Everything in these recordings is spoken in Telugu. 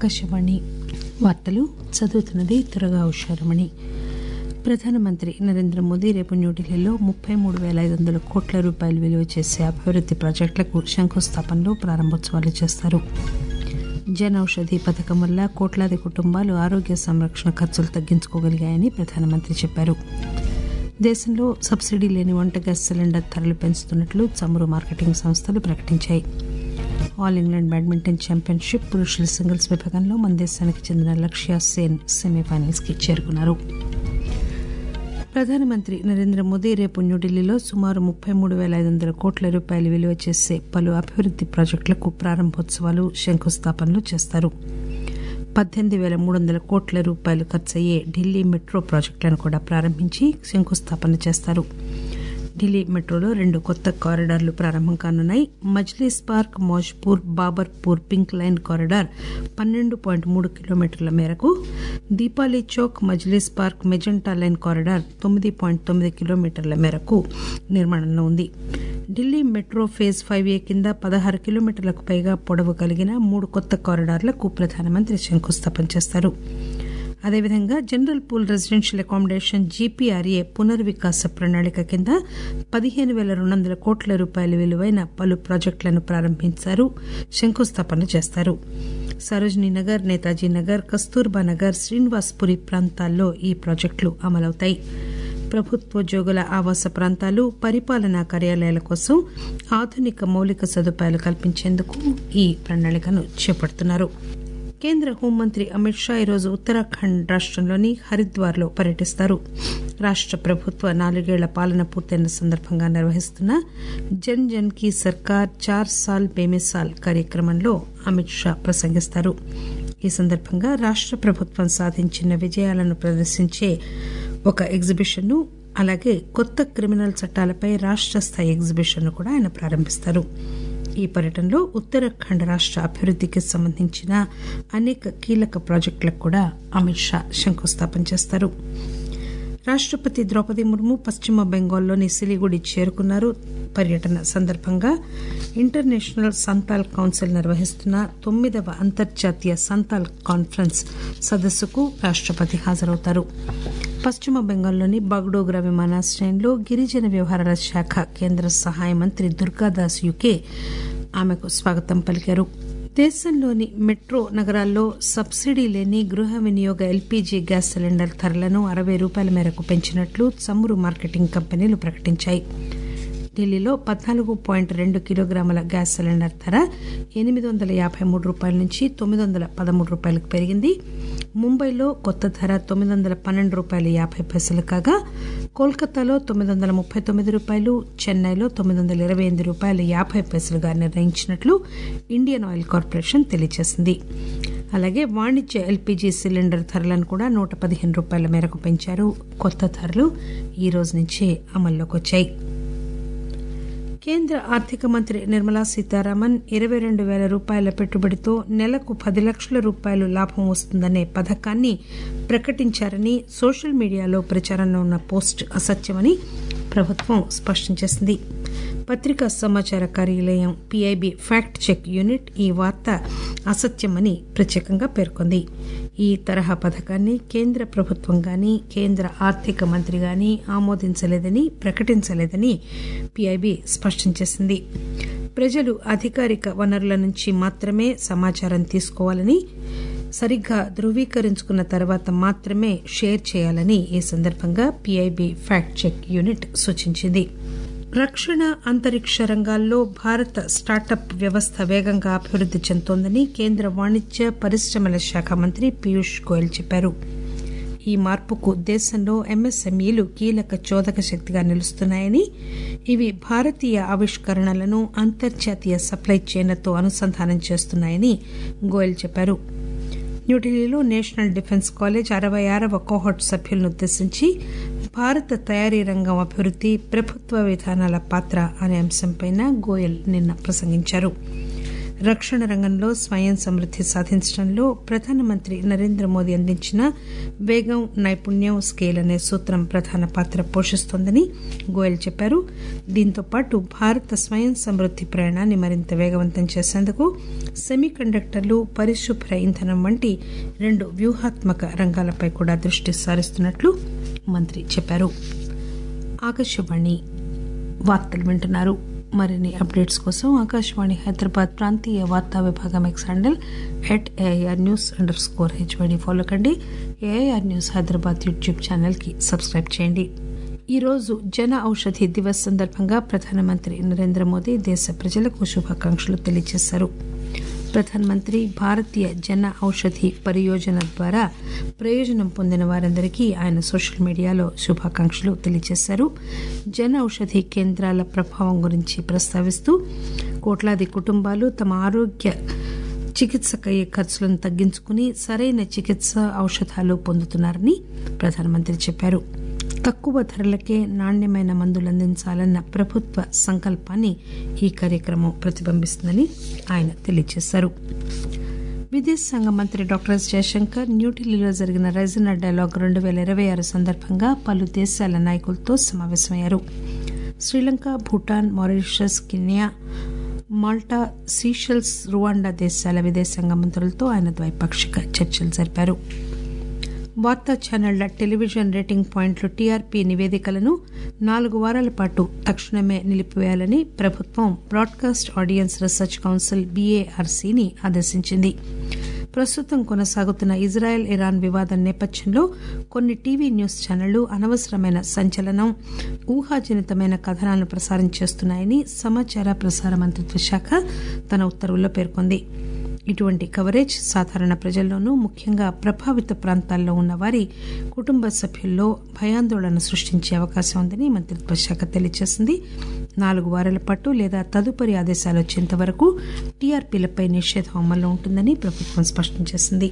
ఆకాశవాణి వార్తలు చదువుతున్నది త్వరగా ఉషారమణి ప్రధానమంత్రి నరేంద్ర మోదీ రేపు న్యూఢిల్లీలో ముప్పై మూడు పేల ఐదు వందల కోట్ల రూపాయలు విలువ చేసే అభివృద్ది ప్రాజెక్టులకు శంకుస్థాపనలు ప్రారంభోత్సవాలు చేస్తారు జన్ ఔషధి పథకం వల్ల కోట్లాది కుటుంబాలు ఆరోగ్య సంరక్షణ ఖర్చులు తగ్గించుకోగలిగాయని ప్రధానమంత్రి చెప్పారు దేశంలో సబ్సిడీ లేని వంట గ్యాస్ సిలిండర్ ధరలు పెంచుతున్నట్లు చమురు మార్కెటింగ్ సంస్థలు ప్రకటించాయి ఆల్ ఇంగ్లాండ్ బ్యాడ్మింటన్ ఛాంపియన్షిప్ పురుషుల సింగిల్స్ విభాగంలో మన దేశానికి చెందిన లక్ష్య సేన్ సెమీఫైనల్స్ కి చేరుకున్నారు ప్రధానమంత్రి నరేంద్ర మోదీ రేపు న్యూఢిల్లీలో సుమారు ముప్పై మూడు పేల ఐదు వందల కోట్ల రూపాయలు విలువ చేసే పలు అభివృద్ది ప్రాజెక్టులకు ప్రారంభోత్సవాలు శంకుస్థాపనలు చేస్తారు పద్దెనిమిది పేల మూడు వందల కోట్ల రూపాయలు ఖర్చయ్యే ఢిల్లీ మెట్రో ప్రాజెక్టులను కూడా ప్రారంభించి శంకుస్థాపన చేస్తారు ఢిల్లీ మెట్రోలో రెండు కొత్త కారిడార్లు ప్రారంభం కానున్నాయి Majlis park Maujpur Babarpur pink line corridor పన్నెండు పాయింట్ మూడు కిలోమీటర్ల మేరకు Deepali Chowk Majlis park magenta line corridor తొమ్మిది పాయింట్ తొమ్మిది కిలోమీటర్ల మేరకు నిర్మాణంలో ఉంది Delhi metro phase five A కింద పదహారు కిలోమీటర్లకు పైగా పొడవు కలిగిన మూడు కొత్త కారిడార్లకు ప్రధానమంత్రి శంకుస్థాపన చేస్తారు అదేవిధంగా general pool residential accommodation GPRA పునర్వికాస ప్రణాళిక కింద పదిహేను పేల రెండు వందల కోట్ల రూపాయల విలువైన పలు ప్రాజెక్టులను ప్రారంభించారు శంకుస్థాపన చేస్తారు సరోజినీ నగర్ నేతాజీ నగర్ కస్తూర్బా నగర్ శ్రీనివాస్పురి ప్రాంతాల్లో ఈ ప్రాజెక్టులు అమలవుతాయి ప్రభుత్వోద్యోగుల ఆవాస ప్రాంతాలు పరిపాలనా కార్యాలయాల కోసం ఆధునిక మౌలిక సదుపాయాలు కల్పించేందుకు ఈ ప్రణాళికను చేపడుతున్నారు కేంద్ర హోంమంత్రి అమిత్ షా ఈరోజు ఉత్తరాఖండ్ రాష్టంలోని హరిద్వార్లో పర్యటిస్తారు రాష్ట ప్రభుత్వ నాలుగేళ్ల పాలన పూర్తయిన సందర్భంగా నిర్వహిస్తున్న జన్ జన్ కీ సర్కార్ చార్ సాల్ బేమిసాల్ కార్యక్రమంలో అమిత్ షా ప్రసంగిస్తారు ఈ సందర్భంగా రాష్ట ప్రభుత్వం సాధించిన విజయాలను ప్రదర్శించే ఒక ఎగ్జిబిషన్ను అలాగే కొత్త క్రిమినల్ చట్టాలపై రాష్ట స్థాయి ఎగ్జిబిషన్ కూడా ఆయన ప్రారంభిస్తారు ఈ పర్యటనలో ఉత్తరాఖండ్ రాష్ట అభివృద్దికి సంబంధించిన అనేక కీలక ప్రాజెక్టులకు కూడా అమిత్ షా శంకుస్థాపన చేస్తారు రాష్టపతి ద్రౌపది ముర్ము పశ్చిమ బెంగాల్లోని సిలిగుడి చేరుకున్నారు పర్యటన సందర్భంగా ఇంటర్నేషనల్ సంతాల్ కౌన్సిల్ నిర్వహిస్తున్న తొమ్మిదవ అంతర్జాతీయ సంతాల్ కాన్ఫరెన్స్ సదస్సుకు రాష్టపతి హాజరవుతారు పశ్చిమ బెంగాల్లోని బాగ్డోగ్రా విమానాశ్రయంలో గిరిజన వ్యవహారాల శాఖ కేంద్ర సహాయ మంత్రి దుర్గాదాస్ యుకే ఆమెకు స్వాగతం పలికారు దేశంలోని మెట్రో నగరాల్లో సబ్సిడీ లేని గృహ వినియోగ ఎల్పీజీ గ్యాస్ సిలిండర్ ధరలను అరవై రూపాయల మేరకు పెంచినట్లు చమురు మార్కెటింగ్ కంపెనీలు ప్రకటించాయి ఢిల్లీలో పద్నాలుగు పాయింట్ రెండు కిలోగ్రాముల గ్యాస్ సిలిండర్ ధర ఎనిమిది వందల యాభై మూడు రూపాయల నుంచి తొమ్మిది వందల పదమూడు రూపాయలకు పెరిగింది ముంబైలో కొత్త ధర తొమ్మిది వందల పన్నెండు రూపాయల యాభై పైసలు కాగా కోల్కతాలో తొమ్మిది వందల ముప్పై తొమ్మిది రూపాయలు చెన్నైలో తొమ్మిది వందల ఇరవై ఎనిమిది రూపాయల యాభై పైసలుగా నిర్ణయించినట్లు ఇండియన్ ఆయిల్ కార్పొరేషన్ తెలియజేసింది అలాగే వాణిజ్య ఎల్పీజీ సిలిండర్ ధరలను కూడా నూట పదిహేను రూపాయల మేరకు పెంచారు కొత్త ధరలు ఈ రోజు నుంచే అమల్లోకి వచ్చాయి కేంద్ర ఆర్థిక మంత్రి నిర్మలా సీతారామన్ ఇరవై రెండు పేల రూపాయల పెట్టుబడితో నెలకు పది లక్షల రూపాయలు లాభం వస్తుందనే పథకాన్ని ప్రకటించారని సోషల్ మీడియాలో ప్రచారంలో ఉన్న పోస్ట్ అసత్యమని ప్రభుత్వం స్పష్టం చేసింది పత్రికా సమాచార కార్యాలయం పీఐబీ ఫ్యాక్ట్ చెక్ యూనిట్ ఈ వార్త అసత్యమని ప్రత్యేకంగా పేర్కొంది ఈ తరహా పథకాన్ని కేంద్ర ప్రభుత్వం గాని కేంద్ర ఆర్థిక మంత్రి గాని ఆమోదించలేదని ప్రకటించలేదని పీఐబీ స్పష్టం చేసింది ప్రజలు అధికారిక వనరుల నుంచి మాత్రమే సమాచారం తీసుకోవాలని సరిగ్గా ధృవీకరించుకున్న తర్వాత మాత్రమే షేర్ చేయాలని ఈ సందర్భంగా పీఐబీ ఫ్యాక్ట్ చెక్ యూనిట్ సూచించింది రక్షణ అంతరిక్ష రంగాల్లో భారత స్టార్టప్ వ్యవస్థ వేగంగా అభివృద్ది చెందుతోందని కేంద్ర వాణిజ్య పరిశ్రమల శాఖ మంత్రి పీయూష్ గోయల్ చెప్పారు ఈ మార్పుకు దేశంలో ఎంఎస్ఎంఈలు కీలక చోదక శక్తిగా నిలుస్తున్నాయని ఇవి భారతీయ ఆవిష్కరణలను అంతర్జాతీయ సప్లై చైన్లతో అనుసంధానం చేస్తున్నాయని గోయల్ చెప్పారు న్యూఢిల్లీలో నేషనల్ డిఫెన్స్ కాలేజ్ అరవై ఆరవ కోహట్ సభ్యులను ఉద్దేశించి భారత తయారీ రంగం అభివృద్ది ప్రభుత్వ విధానాల పాత్ర అనే అంశంపై గోయల్ నిన్న ప్రసంగించారు రక్షణ రంగంలో స్వయం సమృద్ది సాధించడంలో ప్రధానమంత్రి నరేంద్ర మోదీ అందించిన వేగం నైపుణ్యం స్కేల్ అనే సూత్రం ప్రధాన పాత్ర పోషిస్తోందని గోయల్ చెప్పారు దీంతో పాటు భారత స్వయం సమృద్ది ప్రయాణాన్ని మరింత వేగవంతం చేసేందుకు సెమీ కండక్టర్లు పరిశుభ్ర ఇంధనం వంటి రెండు వ్యూహాత్మక రంగాలపై కూడా దృష్టి సారిస్తున్నట్లు మంత్రి చెప్పారు ఆకాశవాణి వార్తలు వింటున్నారు మరిన్ని అప్డేట్స్ కోసం ఆకాశవాణి హైదరాబాద్ ప్రాంతీయ వార్తా విభాగం X handle at AIR news under score HYD follow కండి ఏఐఆర్ న్యూస్ హైదరాబాద్ యూట్యూబ్ ఛానల్కి సబ్స్క్రైబ్ చేయండి ఈరోజు జన ఔషధి దివస్ సందర్భంగా ప్రధానమంత్రి నరేంద్ర మోదీ దేశ ప్రజలకు శుభాకాంక్షలు తెలియజేశారు ప్రధానమంత్రి భారతీయ జన ఔషధి పరియోజన ద్వారా ప్రయోజనం పొందిన వారందరికీ ఆయన సోషల్ మీడియాలో శుభాకాంక్షలు తెలియజేశారు జన ఔషధి కేంద్రాల ప్రభావం గురించి ప్రస్తావిస్తూ కోట్లాది కుటుంబాలు తమ ఆరోగ్య చికిత్సకయ్యే ఖర్చులను తగ్గించుకుని సరైన చికిత్స ఔషధాలు పొందుతున్నారని ప్రధానమంత్రి చెప్పారు తక్కువ ధరలకే నాణ్యమైన మందులు అందించాలన్న ప్రభుత్వ సంకల్పాన్ని ఈ కార్యక్రమం ప్రతిబింబిస్తుందని ఆయన తెలియజేశారు విదేశాంగ మంత్రి డాక్టర్ ఎస్ జయశంకర్ న్యూఢిల్లీలో జరిగిన రైజనా డైలాగ్ రెండు పేల ఇరవై ఆరు సందర్భంగా పలు దేశాల నాయకులతో సమావేశమయ్యారు Sri Lanka Bhutan Mauritius Kenya Malta Seychelles Rwanda దేశాల విదేశాంగ మంత్రులతో ఆయన ద్వైపాక్షిక చర్చలు జరిపారు వార్తా ఛానళ్ల టెలివిజన్ రేటింగ్ పాయింట్లు టీఆర్పీ నివేదికలను నాలుగు వారాల పాటు తక్షణమే నిలిపివేయాలని ప్రభుత్వం బ్రాడ్కాస్ట్ ఆడియన్స్ రీసెర్చ్ కౌన్సిల్ బీఏఆర్సీని ఆదేశించింది ప్రస్తుతం కొనసాగుతున్న ఇజ్రాయెల్ ఇరాన్ వివాదం నేపథ్యంలో కొన్ని టీవీ న్యూస్ ఛానళ్లు అనవసరమైన సంచలనం ఊహాజనితమైన కథనాలను ప్రసారం చేస్తున్నాయని సమాచార ప్రసార మంత్రిత్వ శాఖ తన ఉత్తర్వుల్లో పేర్కొంది ఇటువంటి కవరేజ్ సాధారణ ప్రజల్లోనూ ముఖ్యంగా ప్రభావిత ప్రాంతాల్లో ఉన్న వారి కుటుంబ సభ్యుల్లో భయాందోళన సృష్టించే అవకాశం ఉందని మంత్రిత్వ శాఖ తెలియజేసింది నాలుగు వారాల పాటు లేదా తదుపరి ఆదేశాలు వచ్చేంత వరకు టీఆర్పీలపై నిషేధం అమల్లో ఉంటుందని ప్రభుత్వం స్పష్టం చేసింది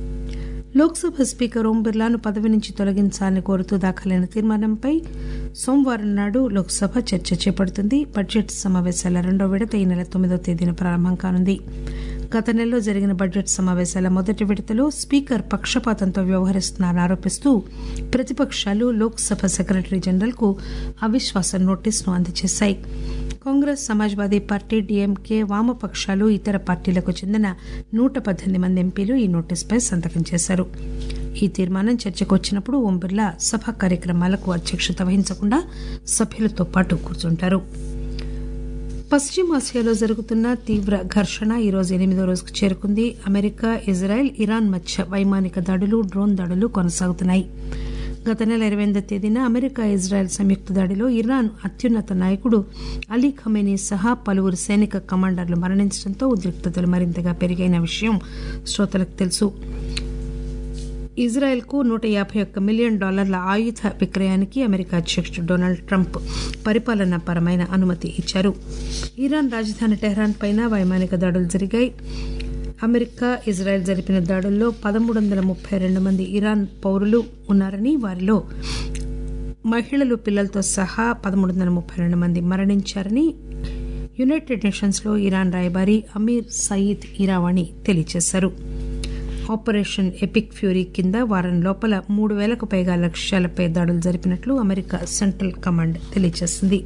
లోక్సభ స్పీకర్ ఓం బిర్లాను పదవి నుంచి తొలగించాలని కోరుతూ దాఖలైన తీర్మానంపై సోమవారం నాడు లోక్సభ చర్చ చేపడుతుంది బడ్జెట్ సమావేశాల రెండో విడత ఈ నెల తొమ్మిదో తేదీన ప్రారంభం కానుంది గత నెలలో జరిగిన బడ్జెట్ సమావేశాల మొదటి విడతలో స్పీకర్ పక్షపాతంతో వ్యవహరిస్తున్నారని ఆరోపిస్తూ ప్రతిపక్షాలు లోక్సభ సెక్రటరీ జనరల్ కు అవిశ్వాస నోటీసును అందజేశాయి కాంగ్రెస్ సమాజ్వాదీ పార్టీ డీఎంకే వామపక్షాలు ఇతర పార్టీలకు చెందిన నూట పద్దెనిమిది మంది ఎంపీలు ఈ నోటీసుపై సంతకం చేశారు ఈ తీర్మానం చర్చకు వచ్చినప్పుడు ఓం బిర్లా సభ కార్యక్రమాలకు అధ్యక్షత వహించకుండా సభ్యులతో పాటు కూర్చుంటారు పశ్చిమాసియాలో జరుగుతున్న తీవ్ర ఘర్షణ ఈ రోజు ఎనిమిదో రోజుకు చేరుకుంది అమెరికా ఇజ్రాయెల్ ఇరాన్ మధ్య వైమానిక దాడులు డ్రోన్ దాడులు కొనసాగుతున్నాయి గత నెల ఇరవై ఎనిమిదో తేదీన అమెరికా ఇజ్రాయెల్ సంయుక్త దాడిలో ఇరాన్ అత్యున్నత నాయకుడు అలీ ఖమేనీ సహా పలువురు సైనిక కమాండర్లు మరణించడంతో ఉద్రిక్తతలు మరింతగా పెరిగిన విషయం శ్రోతలకు తెలుసు ఇజ్రాయెల్ కు నూట యాభై ఒక్క మిలియన్ డాలర్ల ఆయుధ విక్రయానికి అమెరికా అధ్యక్షుడు డొనాల్డ్ ట్రంప్ పరిపాలనాపరమైన అనుమతి ఇచ్చారు ఇరాన్ రాజధాని టెహ్రాన్ పైన వైమానిక దాడులు జరిగాయి అమెరికా ఇజ్రాయెల్ జరిపిన దాడుల్లో పదమూడు వందల ముప్పై రెండు మంది ఇరాన్ పౌరులు ఉన్నారని వారిలో మహిళలు పిల్లలతో సహా పదమూడు వందల ముప్పై రెండు మంది మరణించారని యునైటెడ్ నేషన్స్ లో ఇరాన్ రాయబారి అమీర్ సయీద్ ఇరావాణి తెలియజేశారు ఆపరేషన్ ఎపిక్ ఫ్యూరీ కింద వారం లోపల మూడు వేలకు పైగా లక్ష్యాలపై దాడులు జరిపినట్లు అమెరికా సెంట్రల్ కమాండ్ తెలియజేసింది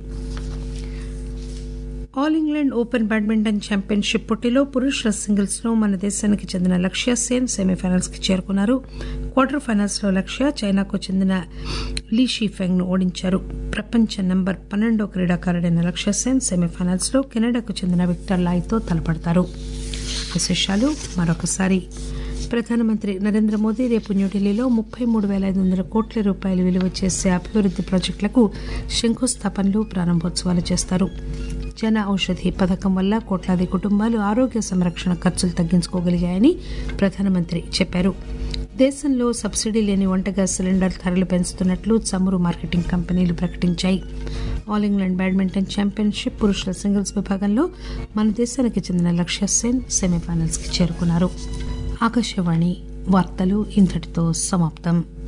all England open badminton championship పోటీలో పురుషుల సింగిల్స్ లో మన దేశానికి చెందిన లక్ష్య సేన్ సెమీఫైనల్స్ కి చేరుకున్నారు క్వార్టర్ ఫైనల్స్ లో లక్ష్య చైనాకు చెందిన లీ షీఫెంగ్ ను ఓడించారు ప్రపంచ నెంబర్ పన్నెండో క్రీడాకారుడైన లక్ష్య సేన్ సెమీఫైనల్స్ లో కెనడాకు చెందిన విక్టర్ లాయ్తో తలపడతారు విశేషాలు మరొకసారి ప్రధానమంత్రి నరేంద్ర మోదీ రేపు న్యూఢిల్లీలో ముప్పై మూడు వేల ఐదు వందల కోట్ల రూపాయలు విలువ చేసే అభివృద్ది ప్రాజెక్టులకు శంకుస్థాపనలు ప్రారంభోత్సవాలు చేస్తారు జన ఔషధి పథకం వల్ల కోట్లాది కుటుంబాలు ఆరోగ్య సంరక్షణ ఖర్చులు తగ్గించుకోగలిగాయని ప్రధానమంత్రి చెప్పారు దేశంలో సబ్సిడీ లేని వంట గ్యాస్ సిలిండర్ ధరలు పెంచుతున్నట్లు చమురు మార్కెటింగ్ కంపెనీలు ప్రకటించాయి ఆల్ ఇంగ్లాండ్ బ్యాడ్మింటన్ ఛాంపియన్షిప్ పురుషుల సింగిల్స్ విభాగంలో మన దేశానికి చెందిన లక్ష్య సేన్ సెమీఫైనల్స్ కి చేరుకున్నారు ఆకాశవాణి వార్తలు ఇంతటితో సమాప్తం